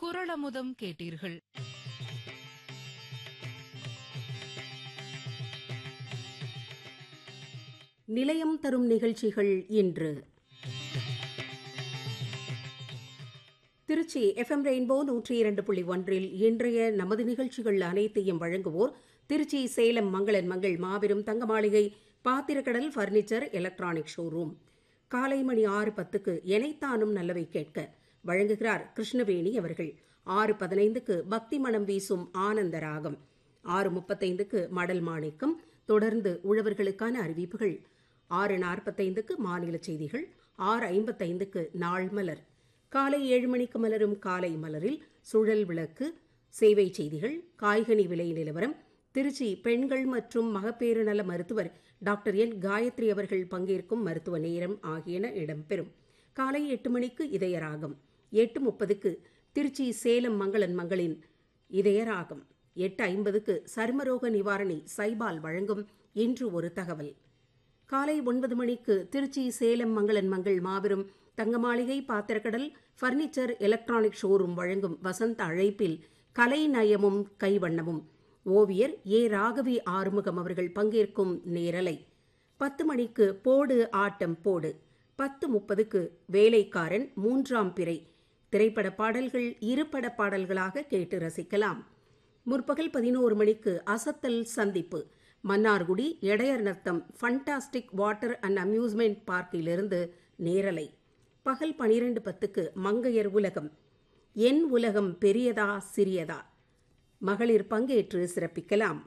குரளமுதம் கேட்டீர்கள் நிலையம் தரும் நிகழ்ச்சிகள் இன்று திருச்சி எஃப்எம் ரெயின்போ நூற்றி இரண்டு புள்ளி ஒன்றில் இன்றைய நமது நிகழ்ச்சிகள் அனைத்தையும் வழங்குவோர் திருச்சி சேலம் மங்களன் மங்கள் மாபெரும் தங்க மாளிகை பாத்திரக்கடல் பர்னிச்சர் எலக்ட்ரானிக் ஷோரூம் காலை மணி ஆறு பத்துக்கு எனைத்தானும் நல்லவை கேட்க வழங்குகிறார் கிருஷ்ணவேணி அவர்கள் ஆறு பதினைந்துக்கு பக்தி மனம் வீசும் ஆனந்த ராகம் ஆறு முப்பத்தைந்துக்கு மடல் மாணிக்கம் தொடர்ந்து உழவர்களுக்கான அறிவிப்புகள் ஆறு நாற்பத்தைந்துக்கு மாநில செய்திகள் ஆறு ஐம்பத்தைந்துக்கு நாள் மலர் காலை ஏழு மணிக்கு மலரும் காலை மலரில் சுழல் விளக்கு சேவை செய்திகள் காய்கனி விலை நிலவரம் திருச்சி பெண்கள் மற்றும் மகப்பேறு நல மருத்துவர் டாக்டர் என் காயத்ரி அவர்கள் பங்கேற்கும் மருத்துவ நேரம் ஆகியன இடம்பெறும் காலை எட்டு மணிக்கு இதயராகம் எட்டு முப்பதுக்கு திருச்சி சேலம் மங்களன் மங்களின் இதயராகம் எட்டு ஐம்பதுக்கு சர்மரோக நிவாரணி சைபால் வழங்கும் இன்று ஒரு தகவல் காலை ஒன்பது மணிக்கு திருச்சி சேலம் மங்களன் மங்கள் மாபெரும் தங்கமாளிகை பாத்திரக்கடல் பர்னிச்சர் எலக்ட்ரானிக் ஷோரூம் வழங்கும் வசந்த அழைப்பில் கலை நயமும் கைவண்ணமும் ஓவியர் ஏ ராகவி ஆறுமுகம் அவர்கள் பங்கேற்கும் நேரலை பத்து மணிக்கு போடு ஆட்டம் போடு பத்து முப்பதுக்கு வேலைக்காரன் மூன்றாம் பிறை திரைப்பட பாடல்கள் இருபட பாடல்களாக கேட்டு ரசிக்கலாம் முற்பகல் பதினோரு மணிக்கு அசத்தல் சந்திப்பு Mannargudi Edaiyar Natham fantastic water and amusement பார்க்கிலிருந்து நேரலை பகல் பனிரெண்டு பத்துக்கு மங்கையர் உலகம் என் உலகம் பெரியதா சிறியதா மகளிர் பங்கேற்று சிறப்பிக்கலாம்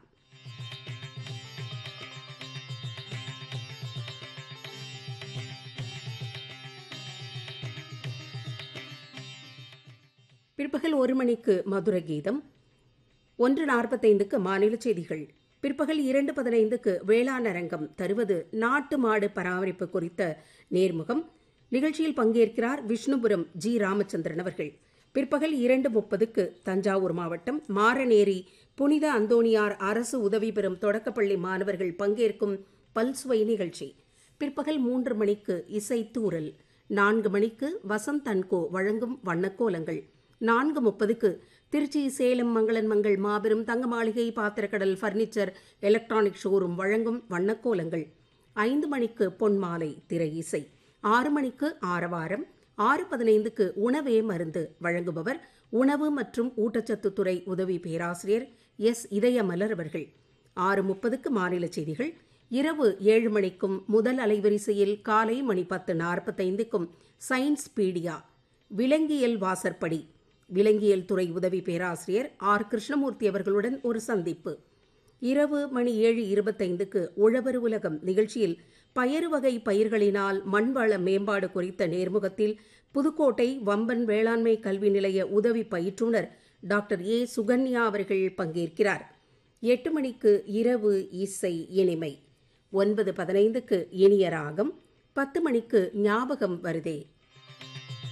பிற்பகல் ஒரு மணிக்கு மதுர கீதம் ஒன்று நாற்பத்தைந்துக்கு மாநில செய்திகள் பிற்பகல் இரண்டு பதினைந்துக்கு வேளாண் அரங்கம் தருவது நாட்டு மாடு பராமரிப்பு குறித்த நேர்முகம் நிகழ்ச்சியில் பங்கேற்கிறார் விஷ்ணுபுரம் ஜி ராமச்சந்திரன் அவர்கள் பிற்பகல் இரண்டு முப்பதுக்கு தஞ்சாவூர் மாவட்டம் மாரநேரி புனித அந்தோணியார் அரசு உதவி பெறும் தொடக்கப்பள்ளி மாணவர்கள் பங்கேற்கும் பல்சுவை நிகழ்ச்சி பிற்பகல் மூன்று மணிக்கு இசை தூரல் நான்கு மணிக்கு வசந்த் அன்கோ வழங்கும் வண்ணக்கோலங்கள் நான்கு முப்பதுக்கு திருச்சி சேலம் மங்களன் மங்கள் மாபெரும் தங்க மாளிகை பாத்திரக்கடல் பர்னிச்சர் எலக்ட்ரானிக் ஷோரூம் வழங்கும் வண்ணக்கோலங்கள் ஐந்து மணிக்கு பொன்மாலை திரை இசை ஆறு மணிக்கு ஆரவாரம் ஆறு பதினைந்துக்கு உணவே மருந்து வழங்குபவர் உணவு மற்றும் ஊட்டச்சத்துத்துறை உதவி பேராசிரியர் எஸ் இதயமலர் அவர்கள் ஆறு முப்பதுக்கு மாநில செய்திகள் இரவு ஏழு மணிக்கும் முதல் அலைவரிசையில் காலை மணி பத்து நாற்பத்தைந்துக்கும் சயின்ஸ் பீடியா விலங்கியல் வாசற்படி விலங்கியல் துறை உதவி பேராசிரியர் ஆர் கிருஷ்ணமூர்த்தி அவர்களுடன் ஒரு சந்திப்பு இரவு மணி ஏழு இருபத்தைந்துக்கு உழவர் உலகம் நிகழ்ச்சியில் பயறு வகை பயிர்களினால் மண்வள மேம்பாடு குறித்த நேர்முகத்தில் புதுக்கோட்டை வம்பன் வேளாண்மை கல்வி நிலைய உதவி பயிற்றுனர் டாக்டர் ஏ சுகன்யா அவர்கள் பங்கேற்கிறார் எட்டு மணிக்கு இரவு இசை இனிமை ஒன்பது பதினைந்துக்கு இனிய ராகம் பத்து மணிக்கு ஞாபகம் வருதே